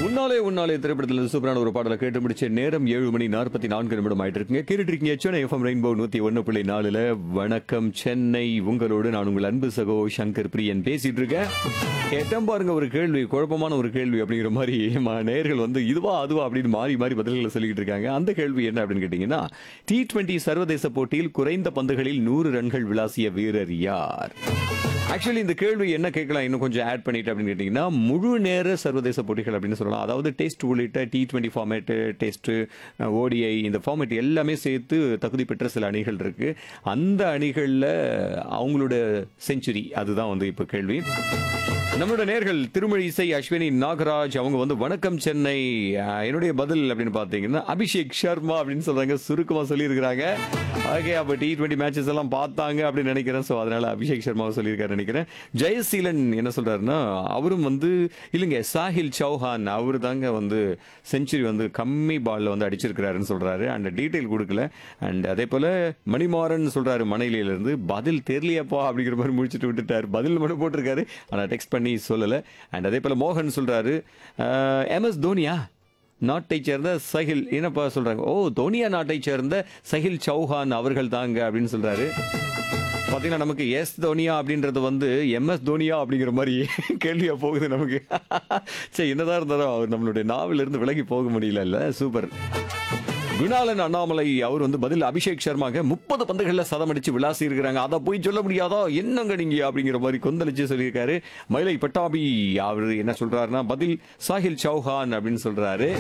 உன்னாலே உன்னாலே திரைப்படத்தில் சூப்பரான ஒரு பாடலை கேட்டு முடிச்ச நேரம் ஏழு மணி நாற்பத்தி நான்கு நிமிடம் ஆயிட்டு இருக்குங்க கேட்டுட்டு இருக்கீங்க சென்னை எஃப்எம் ரெயின்போ நூத்தி ஒன்னு புள்ளி நாலுல வணக்கம் சென்னை உங்களோடு நான் உங்கள் அன்பு சகோ சங்கர் பிரியன் பேசிட்டு இருக்கேன் கேட்டேன் பாருங்க ஒரு கேள்வி குழப்பமான ஒரு கேள்வி அப்படிங்கிற மாதிரி ம- நேயர்கள் வந்து இதுவா அதுவா அப்படின்னு மாறி மாறி பதில்களை சொல்லிக்கிட்டு இருக்காங்க அந்த கேள்வி என்ன அப்படின்னு கேட்டீங்கன்னா டி டுவெண்டி சர்வதேச போட்டியில் குறைந்த பந்துகளில் நூறு ரன்கள் விளாசிய வீரர் யார் ஆக்சுவலி இந்த கேள்வி என்ன கேட்கலாம் இன்னும் கொஞ்சம் ஆட் பண்ணிட்டு அப்படின்னு கேட்டிங்கன்னா முழு நேர சர்வதேச போட்டிகள் அப்படின்னு சொல்லலாம் அதாவது டெஸ்ட் உள்ளிட்ட T twenty format test ODI இந்த ஃபார்மேட் எல்லாமே சேர்த்து தகுதி பெற்ற சில அணிகள் இருக்கு அந்த அணிகளில் அவங்களோட செஞ்சுரி அதுதான் வந்து இப்போ கேள்வி நம்மளோட நேர்கள் திருமொழி இசை அஸ்வினி நாகராஜ் அவங்க வந்து வணக்கம் சென்னை அஹ், என்னுடைய பதில் அப்படின்னு பார்த்தீங்கன்னா அபிஷேக் சர்மா அப்படின்னு சொல்றாங்க சுருக்கமா சொல்லியிருக்கிறாங்க ஓகே அப்போ டி டுவெண்ட்டி மேட்சஸ் எல்லாம் பார்த்தாங்க அப்படின்னு நினைக்கிறேன் ஸோ அதனால அபிஷேக் சர்மாவை சொல்லியிருக்காரு நினைக்கிறேன் ஜெயசீலன் என்ன சொல்றாருன்னா அவரும் வந்து இல்லைங்க சாஹில் சௌஹான் அவர் தாங்க வந்து செஞ்சுரி வந்து கம்மி பால்ல வந்து அடிச்சிருக்கிறாருன்னு சொல்றாரு அண்ட் டீட்டெயில் கொடுக்கல அண்ட் அதே போல மணிமாறன் சொல்றாரு மணலியில இருந்து பதில் தெரியலையாப்பா அப்படிங்கிற மாதிரி முடிச்சுட்டு விட்டுட்டாரு பதில் மட்டும் போட்டிருக்காரு ஆனா டெக்ஸ்ட் பண்ணி சொல்லல அண்ட் அதே போல மோகன் சொல்றாரு எம்எஸ் தோனியா நாட்டை சேர்ந்த சஹில் என்னப்பா சொல்றாங்க ஓ தோனியா நாட்டை சேர்ந்த சஹில் சௌஹான் அவர்கள் தாங்க அப்படின்னு சொல்றாரு பாத்தீங்கன்னா நமக்கு எஸ் தோனியா அப்படின்றது வந்து எம்எஸ் தோனியா அப்படிங்கிற மாதிரி கேள்வியா போகுது நமக்கு சரி என்னதான் இருந்தாலும் அவர் நம்மளுடைய நாவில இருந்து விலகி போக முடியல இல்ல சூப்பர் குணாலன் அண்ணாமலை அவர் வந்து பதில் அபிஷேக் சர்மாங்க முப்பது பந்துகள்ல சதம் அடிச்சு விளாசி இருக்கிறாங்க அதை போய் சொல்ல முடியாதா என்னங்க நீங்க அப்படிங்கிற மாதிரி கொந்தளிச்சு சொல்லியிருக்காரு மயிலை பட்டாபி அவர் என்ன சொல்றாருன்னா பதில் சாஹில் சௌஹான் அப்படின்னு சொல்றாரு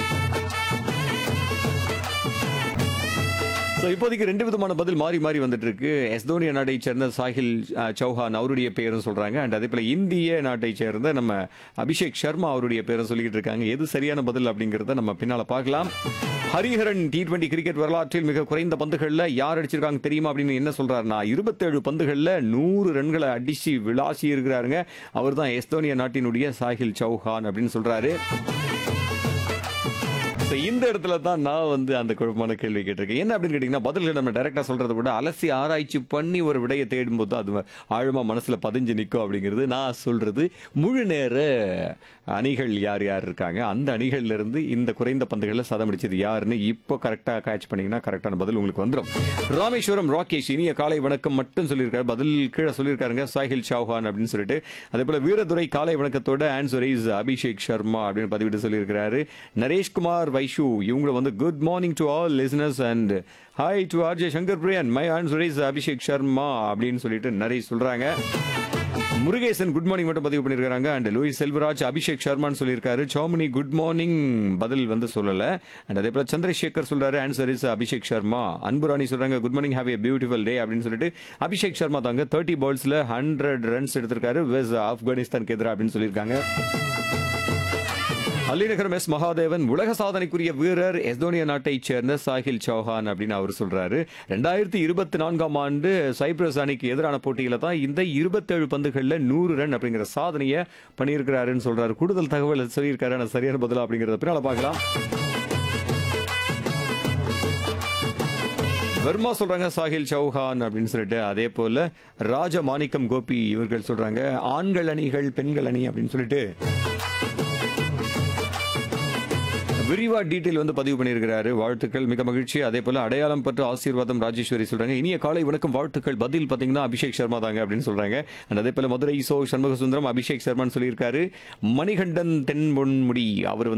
ஸோ இப்போதைக்கு ரெண்டு விதமான பதில் மாறி மாறி வந்துட்டு இருக்கு எஸ் தோனியா நாட்டை சேர்ந்த சாஹில் அஹ், சௌஹான் அவருடைய பேரும் சொல்றாங்க அண்ட் அதே போல இந்திய நாட்டை சேர்ந்த நம்ம அபிஷேக் சர்மா அவருடைய பேரும் சொல்லிக்கிட்டு இருக்காங்க எது சரியான பதில் அப்படிங்கறத நம்ம பின்னால பார்க்கலாம் ஹரிஹரன் டி டுவெண்டி கிரிக்கெட் வரலாற்றில் மிக குறைந்த பந்துகள்ல யார் அடிச்சிருக்காங்க தெரியுமா அப்படின்னு என்ன சொல்றாருன்னா இருபத்தேழு பந்துகள்ல நூறு ரன்களை அடிச்சு விளாசி இருக்கிறாருங்க அவர் தான் எஸ்தோனியா நாட்டினுடைய சாஹில் சௌஹான் அப்படின்னு சொல்றாரு So, இந்த இடத்துல தான் நான் வந்து அந்த குழப்பமான கேள்வி கேட்டிருக்கேன் என்ன அப்படின்னு கேட்டீங்கன்னா பதில்கள் நம்ம டைரக்டா சொல்றதை விட அலசி ஆராய்ச்சி பண்ணி ஒரு விடையை தேடும்போது தான் அது ஆழமா மனசுல பதிஞ்சு நிற்கும் அப்படிங்கிறது நான் சொல்றது முழு நேர அணிகள் யார் யார் இருக்காங்க அந்த அணிகள்ல இருந்து இந்த குறைந்த பந்துகளில் சதம் அடிச்சது யாருன்னு இப்போ கரெக்டா கேட்ச் பண்ணீங்கன்னா கரெக்டான பதில் உங்களுக்கு வந்துடும் ராமேஸ்வரம் ராகேஷ் இனிய காலை வணக்கம் மட்டும் சொல்லியிருக்காரு பதில் கீழே சொல்லியிருக்காருங்க சாஹில் சௌஹான் அப்படின்னு சொல்லிட்டு அதே போல வீரதுரை காலை வணக்கத்தோட ஆன்சர் இஸ் அபிஷேக் சர்மா அப்படின்னு பதிவிட்டு சொல்லியிருக்கிறாரு நரேஷ்குமார் வைஷு இவங்க வந்து good morning to all listeners and hi to RJ Shankar Priyan my answer is Abhishek Sharma அப்படின்னு சொல்லிட்டு நரேஷ் சொல்றாங்க முருகேசன் குட் மார்னிங் மட்டும் பதிவு பண்ணியிருக்காங்க அண்ட் லூயிஸ் செல்வராஜ் அபிஷேக் சர்மான்னு சொல்லியிருக்காரு சௌமினி குட் மார்னிங் பதில் வந்து சொல்லல அண்ட் அதே போல சந்திரசேகர் சொல்றாரு ஆன்சர் இஸ் அபிஷேக் சர்மா அன்புராணி சொல்றாங்க good morning have a beautiful day அப்படின்னு சொல்லிட்டு அபிஷேக் சர்மா தாங்க தேர்ட்டி பால்ஸ்ல ஹண்ட்ரட் ரன்ஸ் எடுத்திருக்காரு வெஸ் ஆப்கானிஸ்தானுக்கு எதிராக அப்படின்னு சொல்லியிருக்காங்க அலிநகரம் எஸ் மகாதேவன் உலக சாதனைக்குரிய வீரர் எஸ்தோனியா நாட்டைச் சேர்ந்த சாஹில் சௌஹான் அப்படின்னு அவர் சொல்றாரு ரெண்டாயிரத்தி இருபத்தி நான்காம் ஆண்டு சைப்ரஸ் அணிக்கு எதிரான போட்டியில தான் இந்த இருபத்தேழு பந்துகள்ல நூறு ரன் அப்படிங்கிற சாதனையை பண்ணியிருக்கிறாருன்னு சொல்றாரு கூடுதல் தகவல் சொல்லியிருக்காரு ஆனா சரியான பதிலா அப்படிங்கறத பின்னால பார்க்கலாம் வர்மா சொல்றாங்க சாஹில் சௌஹான் அப்படின்னு சொல்லிட்டு அதே போல ராஜ மாணிக்கம் கோபி இவர்கள் சொல்றாங்க ஆண்கள் அணிகள் பெண்கள் அணி அப்படின்னு சொல்லிட்டு விரிவா டீட்டெயில் வந்து பதிவு பண்ணியிருக்கிறாரு வாழ்த்துக்கள் மிக மகிழ்ச்சி அதே போல அடையாளம் பற்று ஆசீர்வாதம் ராஜேஸ்வரி சொல்றாங்க இனிய காலை வணக்கம் வாழ்த்துக்கள் பதில் பாத்தீங்கன்னா அபிஷேக் சர்மா தாங்க அப்படின்னு சொல்றாங்க And அதே போல மதுரை சோ சண்முக சுந்தரம் அபிஷேக் சர்மான்னு சொல்லியிருக்காரு மணிகண்டன் தென்பொன்முடி அவர் வந்து